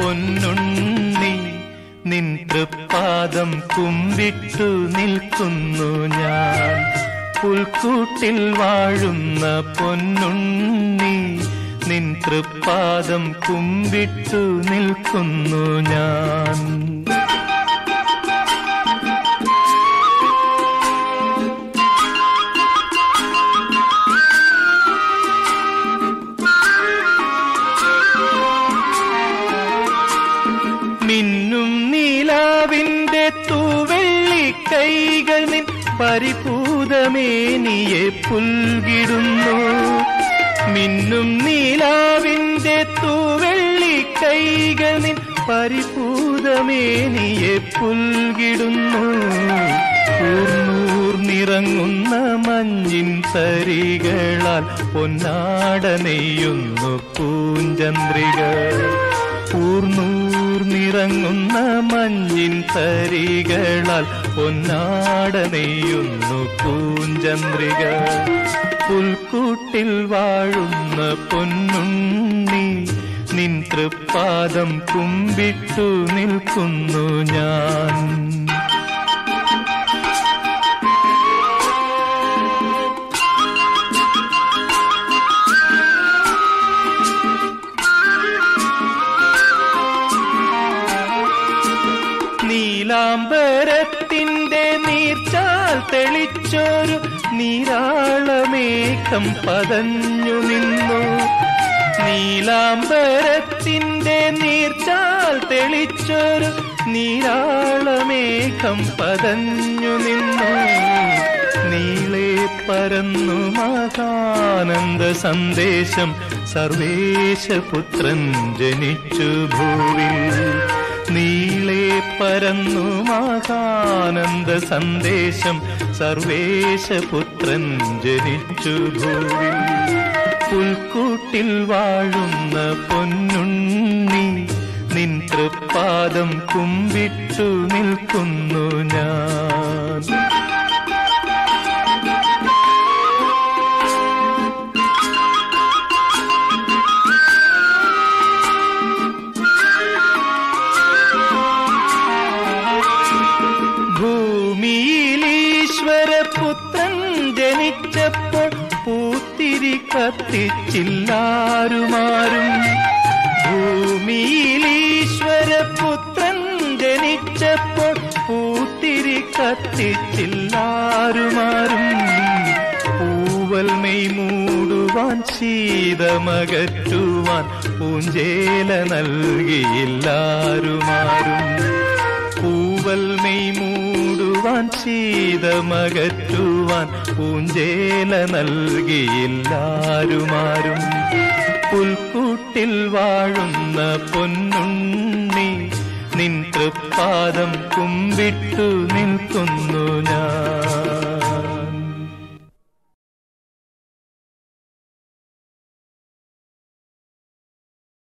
പൊന്നുണ്ണി നിൻ തൃപ്പാദം കുമ്പിട്ടു നിൽക്കുന്നു ഞാൻ പുൽക്കൂട്ടിൽ വാഴുന്ന പൊന്നുണ്ണി നിൻ തൃപ്പാദം കുമ്പിട്ടു നിൽക്കുന്നു ഞാൻ മിന്നും നീലാവിന്റെ തൂവെള്ളി കൈകൾ നിൻ പരിപൂതമേനിയെ പുൽകിടുന്നു മിന്നും നീലാവിന്റെ തൂവെള്ളി കൈകൾ നിൻ പരിപൂതമേനിയെ പുൽകിടുന്നു ൂർന്നിറങ്ങുന്ന മഞ്ഞിൻ തരികളാൽ പൊന്നാട നെയ്യുന്നു പൂഞ്ചന്ദ്രിക ൂർന്നൂർന്നിറങ്ങുന്ന മഞ്ഞിൻ തരികളാൽ പൊന്നാട നെയ്യുന്നു പൂഞ്ചന്ദ്രിക പുൽക്കൂട്ടിൽ വാഴുന്ന പൊന്നുണ്ണി നിൻ തൃപ്പാദം കുമ്പിട്ടു നിൽക്കുന്നു ഞാൻ നീലാംബരത്തിന്റെ നീർച്ചാൽ തെളിച്ചൊരു നീരാളമേഘം പതഞ്ഞു നിന്നു നീലാംബരത്തിന്റെ നീർച്ചാൽ തെളിച്ചൊരു നീരാളമേഘം പതഞ്ഞു നിന്നു നീളെ പരന്നു മഹാനന്ദ സന്ദേശം സർവേശപുത്രൻ ജനിച്ചു ഭൂവിൽ നീളെ പരന്നു മഹാനന്ദ സന്ദേശം സർവേശപുത്രൻ ജനിച്ചു ഭൂവിൽ പുൽക്കൂട്ടിൽ വാഴുന്ന പൊന്നുണ്ണി നിൻ തൃപ്പാദം കുമ്പിട്ടു നിൽക്കുന്നു ഞാൻ ഭൂമിയിൽ ഈശ്വരപുത്രൻ ജനിച്ചപ്പോൾ പൂത്തിരി കത്തിച്ചില്ലാരുമാരും ഭൂമിയിൽ ഈശ്വരപുത്രൻ ജനിച്ചപ്പോൾ പൂത്തിരി കത്തിച്ചില്ലാരുമാരും പൂവൽ മെയ് മൂടുവാൻ ശീതമകറ്റുവാൻ പൂഞ്ചേല നൽകിയില്ലാരുമാരും പൂവൽ മെയ് മൂടുവാൻ ശീതമകറ്റുവാൻ പൂഞ്ചേല നൽകിയില്ലാരുമാരും പുൽക്കൂട്ടിൽ വാഴുന്ന പൊന്നുണ്ണി നിൻ തൃപ്പാദം കുമ്പിട്ടു നിൽക്കുന്നു ഞാൻ